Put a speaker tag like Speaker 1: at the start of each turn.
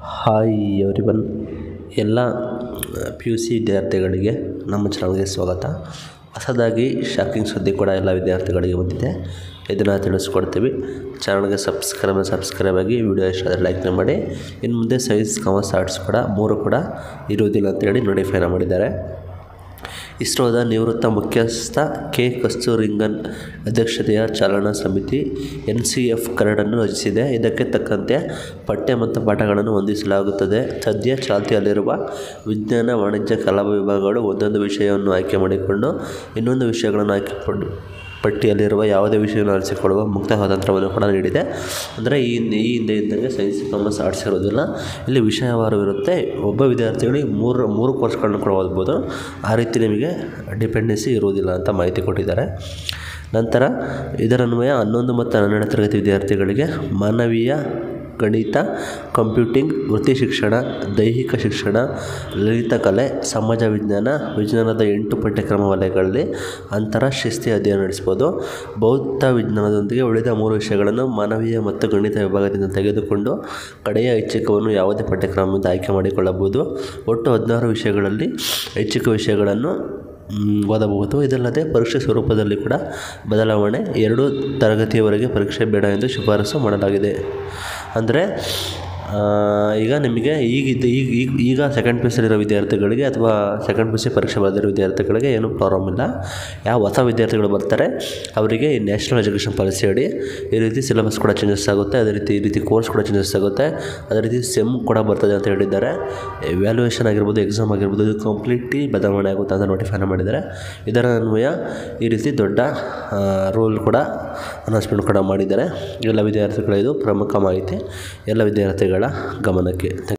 Speaker 1: hi everyone ಎಲ್ಲ P U C ವಿದ್ಯಾರ್ಥಿಗಳಿಗೆ ನಮ್ಮ ಚಾನಲ್ಗೆ ಸ್ವಾಗತ ಹೊಸದಾಗಿ ಶಾಕಿಂಗ್ ಸುದ್ದಿ ಕೂಡ ಎಲ್ಲ ವಿದ್ಯಾರ್ಥಿಗಳಿಗೆ ಬಂದಿದೆ ಇದನ್ನು ತಿಳಿಸ್ಕೊಡ್ತೀವಿ ಚಾನಲ್ಗೆ ಸಬ್ಸ್ಕ್ರೈಬ್ ಸಬ್ಸ್ಕ್ರೈಬ್ ಆಗಿ ವಿಡಿಯೋ ಇಷ್ಟ ಆದರೆ ಲೈಕ್ನ ಮಾಡಿ ಇನ್ನು ಮುಂದೆ ಸೈನ್ಸ್ ಕಾಮರ್ಸ್ ಆರ್ಟ್ಸ್ ಕೂಡ ಮೂರು ಕೂಡ ಇರುವುದಿಲ್ಲ ಅಂತೇಳಿ ನೋಟಿಫೈನ ಮಾಡಿದ್ದಾರೆ ಇಸ್ರೋದ ನಿವೃತ್ತ ಮುಖ್ಯಸ್ಥ ಕೆ ಕಸ್ತೂರಿಂಗನ್ ಅಧ್ಯಕ್ಷತೆಯ ಚಾಲನಾ ಸಮಿತಿ ಎನ್ ಸಿ ಎಫ್ ಕರಡನ್ನು ರಚಿಸಿದೆ ಇದಕ್ಕೆ ತಕ್ಕಂತೆ ಪಠ್ಯ ಮತ್ತು ಪಾಠಗಳನ್ನು ಹೊಂದಿಸಲಾಗುತ್ತದೆ ಸದ್ಯ ಚಾಲ್ತಿಯಲ್ಲಿರುವ ವಿಜ್ಞಾನ ವಾಣಿಜ್ಯ ಕಲಾ ವಿಭಾಗಗಳು ಒಂದೊಂದು ವಿಷಯವನ್ನು ಆಯ್ಕೆ ಮಾಡಿಕೊಂಡು ಇನ್ನೊಂದು ವಿಷಯಗಳನ್ನು ಆಯ್ಕೆಕೊಂಡು ಪಟ್ಟಿಯಲ್ಲಿರುವ ಯಾವುದೇ ವಿಷಯವನ್ನು ಆರಿಸಿಕೊಳ್ಳುವ ಮುಕ್ತ ಸ್ವಾತಂತ್ರ್ಯವನ್ನು ಕೂಡ ನೀಡಿದೆ ಅಂದರೆ ಈ ಹಿಂದೆ ಈ ಹಿಂದೆ ಇದ್ದಂಗೆ ಸೈನ್ಸ್ ಕಾಮರ್ಸ್ ಆರ್ಟ್ಸ್ ಇರೋದಿಲ್ಲ ಇಲ್ಲಿ ವಿಷಯವಾರವಿರುತ್ತೆ ಒಬ್ಬ ವಿದ್ಯಾರ್ಥಿಗಳಿಗೆ ಮೂರು ಮೂರು ಕೋರ್ಸ್ಗಳನ್ನು ಕೂಡ ಓದ್ಬೋದು ಆ ರೀತಿ ನಿಮಗೆ ಡಿಪೆಂಡೆನ್ಸಿ ಇರುವುದಿಲ್ಲ ಅಂತ ಮಾಹಿತಿ ಕೊಟ್ಟಿದ್ದಾರೆ ನಂತರ ಇದರನ್ವಯ ಹನ್ನೊಂದು ಮತ್ತು ಹನ್ನೆರಡನೇ ತರಗತಿ ವಿದ್ಯಾರ್ಥಿಗಳಿಗೆ ಮಾನವೀಯ ಗಣಿತ ಕಂಪ್ಯೂಟಿಂಗ್ ವೃತ್ತಿ ಶಿಕ್ಷಣ ದೈಹಿಕ ಶಿಕ್ಷಣ ಲಲಿತಕಲೆ ಸಮಾಜ ವಿಜ್ಞಾನ ವಿಜ್ಞಾನದ ಎಂಟು ಪಠ್ಯಕ್ರಮ ವಲಯಗಳಲ್ಲಿ ಅಂತರ ಶಿಸ್ತಿ ಅಧ್ಯಯನ ನಡೆಸ್ಬೋದು ಭೌತ ವಿಜ್ಞಾನದೊಂದಿಗೆ ಉಳಿದ ಮೂರು ವಿಷಯಗಳನ್ನು ಮಾನವೀಯ ಮತ್ತು ಗಣಿತ ವಿಭಾಗದಿಂದ ತೆಗೆದುಕೊಂಡು ಕಡೆಯ ಐಚ್ಛಿಕವನ್ನು ಯಾವುದೇ ಪಠ್ಯಕ್ರಮದಿಂದ ಆಯ್ಕೆ ಮಾಡಿಕೊಳ್ಳಬಹುದು ಒಟ್ಟು ಹದಿನಾರು ವಿಷಯಗಳಲ್ಲಿ ಐಚ್ಛಿಕ ವಿಷಯಗಳನ್ನು ಓದಬಹುದು ಇದಲ್ಲದೆ ಪರೀಕ್ಷೆ ಸ್ವರೂಪದಲ್ಲಿ ಕೂಡ ಬದಲಾವಣೆ ಎರಡು ತರಗತಿಯವರೆಗೆ ಪರೀಕ್ಷೆ ಬೇಡ ಎಂದು ಶಿಫಾರಸು ಮಾಡಲಾಗಿದೆ ಅಂದರೆ ಈಗ ನಿಮಗೆ ಈಗಿದ್ದ ಈಗ ಈಗ ಈಗ ಸೆಕೆಂಡ್ ಪಿ ಯು ಸಿಲಿರೋ ವಿದ್ಯಾರ್ಥಿಗಳಿಗೆ ಅಥವಾ ಸೆಕೆಂಡ್ ಪಿ ಯು ಸಿ ಪರೀಕ್ಷೆ ಬರೆದಿರೋ ವಿದ್ಯಾರ್ಥಿಗಳಿಗೆ ಏನೂ ಪ್ರಾಬ್ಲಮ್ ಇಲ್ಲ ಯಾವ ಹೊಸ ವಿದ್ಯಾರ್ಥಿಗಳು ಬರ್ತಾರೆ ಅವರಿಗೆ ಈ ನ್ಯಾಷನಲ್ ಎಜುಕೇಷನ್ ಪಾಲಿಸಿ ಅಡಿ ಈ ರೀತಿ ಸಿಲೆಬಸ್ ಕೂಡ ಚೇಂಜಸ್ ಆಗುತ್ತೆ ಅದೇ ರೀತಿ ಈ ರೀತಿ ಕೋರ್ಸ್ ಕೂಡ ಚೇಂಜಸ್ ಆಗುತ್ತೆ ಅದೇ ರೀತಿ ಸೆಮ್ ಕೂಡ ಬರ್ತದೆ ಅಂತ ಹೇಳಿದ್ದಾರೆ ವ್ಯಾಲ್ಯೂಯೇಷನ್ ಆಗಿರ್ಬೋದು ಎಕ್ಸಾಮ್ ಆಗಿರ್ಬೋದು ಇದು ಕಂಪ್ಲೀಟ್ಲಿ ಬದಲಾವಣೆ ಆಗುತ್ತೆ ಅಂತ ನೋಟಿಫೈನ ಮಾಡಿದ್ದಾರೆ ಇದರ ಅನ್ವಯ ಈ ರೀತಿ ದೊಡ್ಡ ರೂಲ್ ಕೂಡ ಅನೌನ್ಸ್ಮೆಂಟ್ ಕೂಡ ಮಾಡಿದ್ದಾರೆ ಎಲ್ಲ ವಿದ್ಯಾರ್ಥಿಗಳ ಇದು ಪ್ರಮುಖ ಮಾಹಿತಿ ಎಲ್ಲ ವಿದ್ಯಾರ್ಥಿಗಳ ಗಮನಕ್ಕೆ